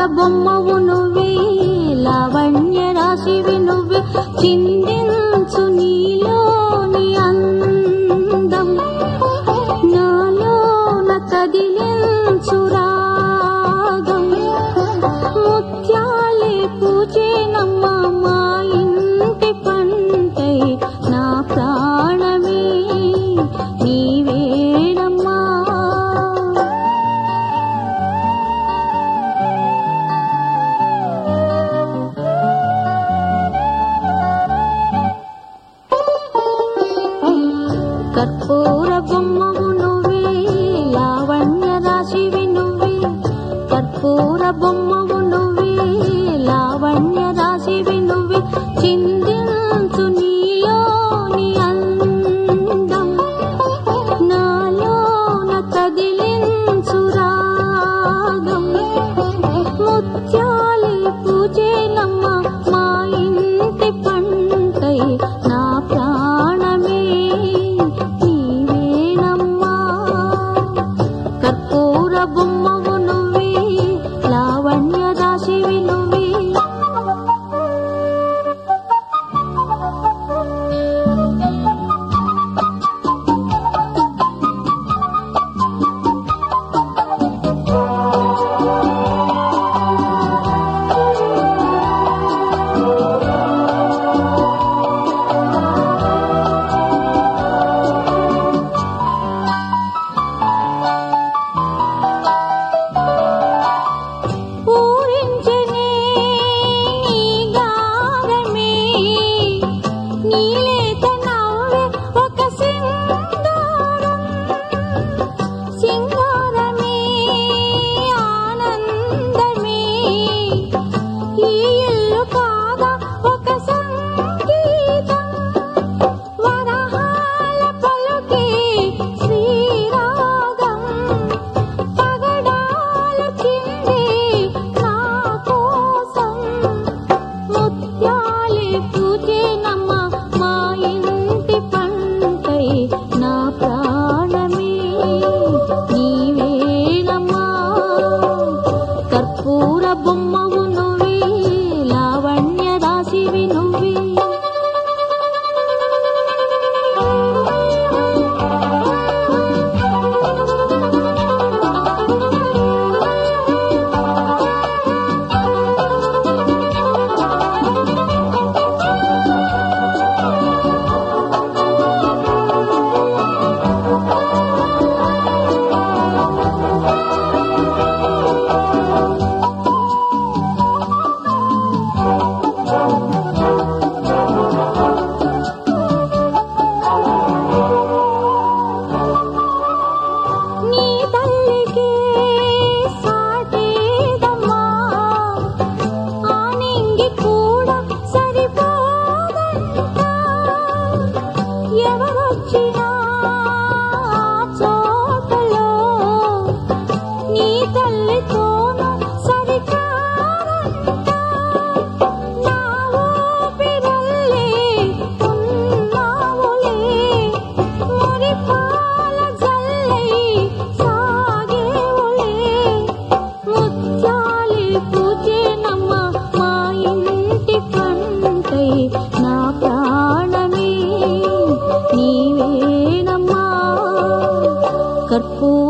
బొమ్మవు నువ్వే లావణ్య రాశివి నువ్వే చిందించు నీలోని అందం నాలోన కదిలించు రాగం ముత్యాలే పూజేనమ్మ మా ఇంటి పంటై నా ప్రాణమే నీవేనమ్మా కర్పూర బొమ్మవు నువ్వే లావణ్య రాశివి నువ్వే కర్పూర బొమ్మవు నువ్వే లావణ్య రాశివి నువ్వే చిందించు నీలోని అందం నాలోన కదిలించు రాగం ముత్యాలే పూజేనమ్మ మా ఇంటి పంటై నా ప్రాణమే నీవేనమ్మా కర్పూర బొమ్మవు నువ్వే లావణ్య రాశివి నువ్వే పూరించనే నీ గానమే నీలేత నవ్వే ఒక సింగారం సింగారమే ఆనందమే ఈ ఇల్లు కాగా ఒక సంగీతం వరహాల పలుకే శ్రీరాగం పగడాలు చిందే నా కోసం ముత్యాలే పూజేనమ్మ మా ఇంటి పంటై నా ప్రాణమే నీవేనమ్మా కర్పూర బొమ్మవు నువ్వే లావణ్య రాశివి నువ్వే నీ తల్లికి సాటేదమ్మా ఆ నింగి కూడా సరిపోదంట ఎవరొచ్చినా ఆ చోటలో నీ తల్లితోనూ సరికారంట నా ఊపిరల్లే ఉన్నావులే మురిపాల జల్లై సాగేవులే ముత్యాలే పూజేనమ్మ మా ఇంటి పంటై నా ప్రాణమే నీవేనమ్మా కర్పూర